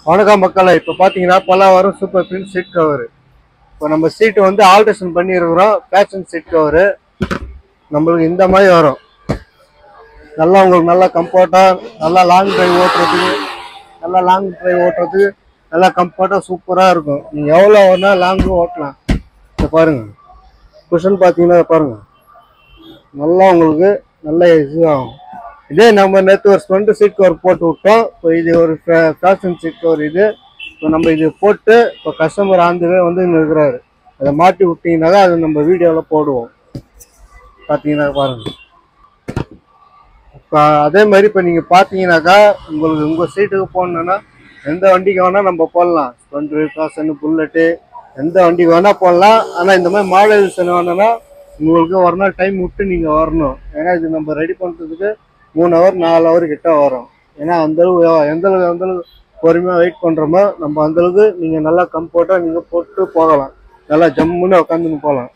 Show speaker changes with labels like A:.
A: வணக்கம் மக்களை இப்போ பார்த்தீங்கன்னா பல வரும் சூப்பர் பிரிண்ட் சீட் கவர் இப்போ நம்ம சீட்டு வந்து ஆல்ட்ரேஷன் பண்ணியிருக்கிறோம் ஃபேஷன் சீட் கவரு நம்மளுக்கு இந்த மாதிரி வரும் நல்லா உங்களுக்கு நல்லா கம்ஃபர்ட்டாக நல்லா லாங் டிரைவ் ஓட்டுறதுக்கு நல்லா லாங் டிரைவ் ஓட்டுறதுக்கு நல்லா கம்ஃபர்ட்டாக சூப்பராக இருக்கும் நீங்கள் எவ்வளோ வேணா லாங்கு ஓட்டலாம் இதை பாருங்கள் குஷன் பார்த்தீங்கன்னா இதை பாருங்கள் நல்லா உங்களுக்கு நல்ல இதுவாகும் இதே நம்ம நேற்று ஒரு ஸ்ப்ரெண்ட் சீட் கவர் போட்டு விட்டோம் இப்போ இது ஒரு ஃபேஷன் சீட் கவர் இது இப்போ நம்ம இது போட்டு இப்போ கஸ்டமர் ஆந்துவே வந்து இங்க இருக்கிறாரு அதை மாட்டி விட்டீங்கன்னாக்கா அது நம்ம வீடியோவில் போடுவோம் பார்த்தீங்கன்னா பாருங்க இப்போ அதே மாதிரி இப்போ நீங்கள் பார்த்தீங்கன்னாக்கா உங்களுக்கு உங்கள் சீட்டுக்கு போடணுன்னா எந்த வண்டிக்கு வேணால் நம்ம போடலாம் ஸ்ப்ளெண்டரு ஃபேஷனு புல்லட்டு எந்த வண்டிக்கு வேணால் போடலாம் ஆனால் இந்த மாதிரி மாடல்ஸ் வேணும்னா உங்களுக்கு ஒரு நாள் டைம் விட்டு நீங்கள் வரணும் ஏன்னா இது நம்ம ரெடி பண்ணுறதுக்கு மூணு ஹவர் நாலு ஹவர் கிட்ட வரும் ஏன்னா அந்தளவு எந்த அளவுக்கு எந்த அளவுக்கு பொறுமையாக வெயிட் பண்ணுறோமோ நம்ம அந்தளவுக்கு நீங்கள் நல்லா கம்ஃபர்ட்டாக நீங்கள் போட்டு போகலாம் நல்லா ஜம்முன்னு உட்காந்துன்னு போகலாம்